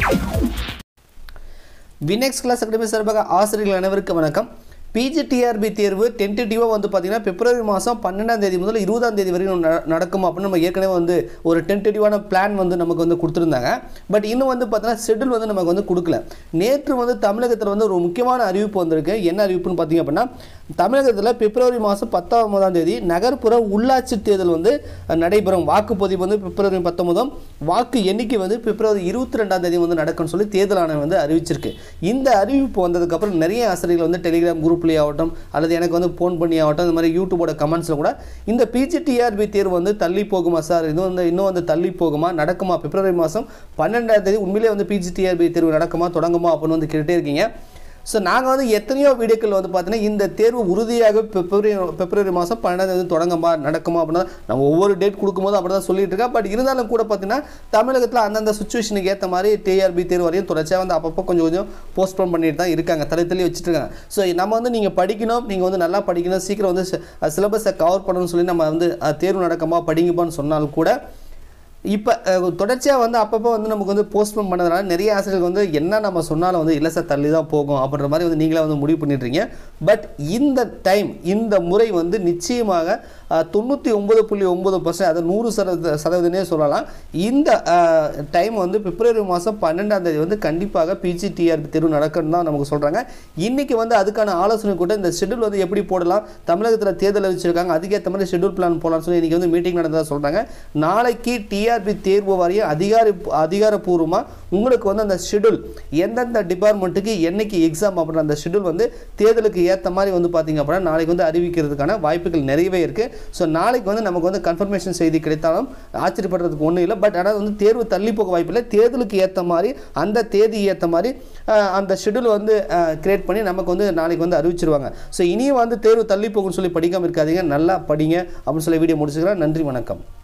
வினெக்ஸ் class academy சார்பாக ஆசிரியர்கள் அனைவருக்கும் வணக்கம் பிஜிடிஆர்பி தேர்வு டென்டேட்டிவாக வந்து பார்த்தீங்கன்னா பிப்ரவரி மாதம் பன்னெண்டாம் தேதி முதல் இருபதாம் தேதி வரைக்கும் ந- நடக்கும் அப்படின்னு நம்ம ஏற்கனவே வந்து ஒரு டென்டேட்டிவான பிளான் வந்து நமக்கு வந்து கொடுத்துருந்தாங்க பட் இன்னும் வந்து பார்த்தீங்கன்னா ஷெட்யூல் வந்து நமக்கு வந்து கொடுக்கல நேற்று வந்து தமிழகத்தில் வந்து ஒரு முக்கியமான அறிவிப்பு வந்திருக்கு என்ன அறிவிப்புன்னு பார்த்தீங்க அப்படின்னா தமிழகத்தில் பிப்ரவரி மாதம் பத்தொன்பதாம் தேதி நகர்ப்புற உள்ளாட்சி தேர்தல் வந்து நடைபெறும் வாக்குப்பதிவு வந்து பிப்ரவரி பத்தொன்பதாம் வாக்கு எண்ணிக்கை வந்து பிப்ரவரி இருபத்தி ரெண்டாம் தேதி வந்து நடக்கும்னு சொல்லி தேர்தல் ஆணையம் வந்து அறிவிச்சிருக்கு இந்த அறிவிப்பு வந்ததுக்கப்புறம் நிறைய ஆசிரியர்கள் வந்து டெலிகிராம் குரூப்லேயே ஆகட்டும் அல்லது எனக்கு வந்து ஃபோன் பண்ணி ஆகட்டும் இந்த மாதிரி யூடியூபோட கமெண்ட்ஸில் கூட இந்த பிஜிடிஆர்பி தேர்வு வந்து தள்ளி போகுமா சார் இது வந்து இன்னும் வந்து தள்ளி போகுமா நடக்குமா பிப்ரவரி மாதம் பன்னெண்டாம் தேதி உண்மையிலே வந்து பிஜிடிஆர்பி தேர்வு நடக்குமா தொடங்குமா அப்படின்னு வந்து கேட்டுட்டே இருக்கீங்க ஸோ நாங்கள் வந்து எத்தனையோ வீடியோக்கள் வந்து பார்த்தீங்கன்னா இந்த தேர்வு உறுதியாக பிப்ரவரி பிப்ரவரி மாதம் பன்னெண்டாம் தேதி தொடங்குமா நடக்குமா அப்படின்னா நம்ம ஒவ்வொரு டேட் கொடுக்கும்போது அப்படி தான் சொல்லிட்டு இருக்கா பட் இருந்தாலும் கூட பார்த்தீங்கன்னா தமிழகத்தில் அந்தந்த சுச்சுவேஷனுக்கு ஏற்ற மாதிரி டிஆர்பி தேர்வு வரையும் தொடர்ச்சியாக வந்து அப்பப்போ கொஞ்சம் கொஞ்சம் போஸ்ட்போன் பண்ணிட்டு தான் இருக்காங்க தள்ளி தள்ளி வச்சுட்டு இருக்காங்க ஸோ நம்ம வந்து நீங்கள் படிக்கணும் நீங்கள் வந்து நல்லா படிக்கணும் சீக்கிரம் வந்து சிலபஸை கவர் பண்ணணும்னு சொல்லி நம்ம வந்து அஹ், தேர்வு நடக்குமா படிங்கப்பான்னு சொன்னாலும் கூட இப்போ தொடர்ச்சியாக வந்து அப்பப்போ வந்து நமக்கு வந்து போஸ்ட்போன் பண்ணதுனால நிறைய ஆசிரியர்கள் வந்து என்ன நம்ம சொன்னாலும் வந்து இல்லை சார் தள்ளி தான் போகும் அப்படின்ற மாதிரி வந்து நீங்களே வந்து முடிவு பண்ணிடுறீங்க பட் இந்த டைம் இந்த முறை வந்து நிச்சயமாக தொண்ணூற்றி ஒம்பது புள்ளி ஒம்பது பர்சன்ட் அது நூறு சதவீத சதவீதமே சொல்லலாம் இந்த டைம் வந்து பிப்ரவரி மாதம் பன்னெண்டாம் தேதி வந்து கண்டிப்பாக பிஜிடிஆர்பி தேர்வு நடக்கும்னு தான் நமக்கு சொல்கிறாங்க இன்றைக்கி வந்து அதுக்கான ஆலோசனை கூட இந்த ஷெட்யூல் வந்து எப்படி போடலாம் தமிழகத்தில் தேர்தல் வச்சுருக்காங்க அதுக்கேற்ற மாதிரி ஷெட்யூல் பிளான் போடலாம்னு சொல்லி இன்றைக்கி வந்து மீட்டிங் நடந்ததாக சொல்கிறாங்க நாளைக்கு டிஆர்பி தேர்வு வாரியம் அதிகாரி அதிகாரப்பூர்வமாக உங்களுக்கு வந்து அந்த ஷெட்யூல் எந்தெந்த டிபார்ட்மெண்ட்டுக்கு என்னைக்கு எக்ஸாம் அப்படின்ற அந்த ஷெட்யூல் வந்து தேர்தலுக்கு ஏற்ற மாதிரி வந்து பார்த்தீங்க அப்படின்னா நாளைக்கு வந்து அறிவிக்கிறதுக்கான வாய்ப்புகள் நிறையவே இருக்குது ஸோ நாளைக்கு வந்து நமக்கு வந்து கன்ஃபர்மேஷன் செய்தி கிடைத்தாலும் ஆச்சரியப்படுறதுக்கு ஒன்றும் இல்லை பட் ஆனால் வந்து தேர்வு தள்ளி போக வாய்ப்பில்லை தேர்தலுக்கு ஏற்ற மாதிரி அந்த தேதி ஏற்ற மாதிரி அஹ், அந்த ஷெட்யூல் வந்து கிரியேட் பண்ணி நமக்கு வந்து நாளைக்கு வந்து அறிவிச்சிருவாங்க ஸோ இனியும் வந்து தேர்வு தள்ளி போகும்னு சொல்லி படிக்காமல் இருக்காதீங்க நல்லா படிங்க அப்படின்னு சொல்லி வீடியோ முடிச்சுக்கிறேன் நன்றி வணக்கம்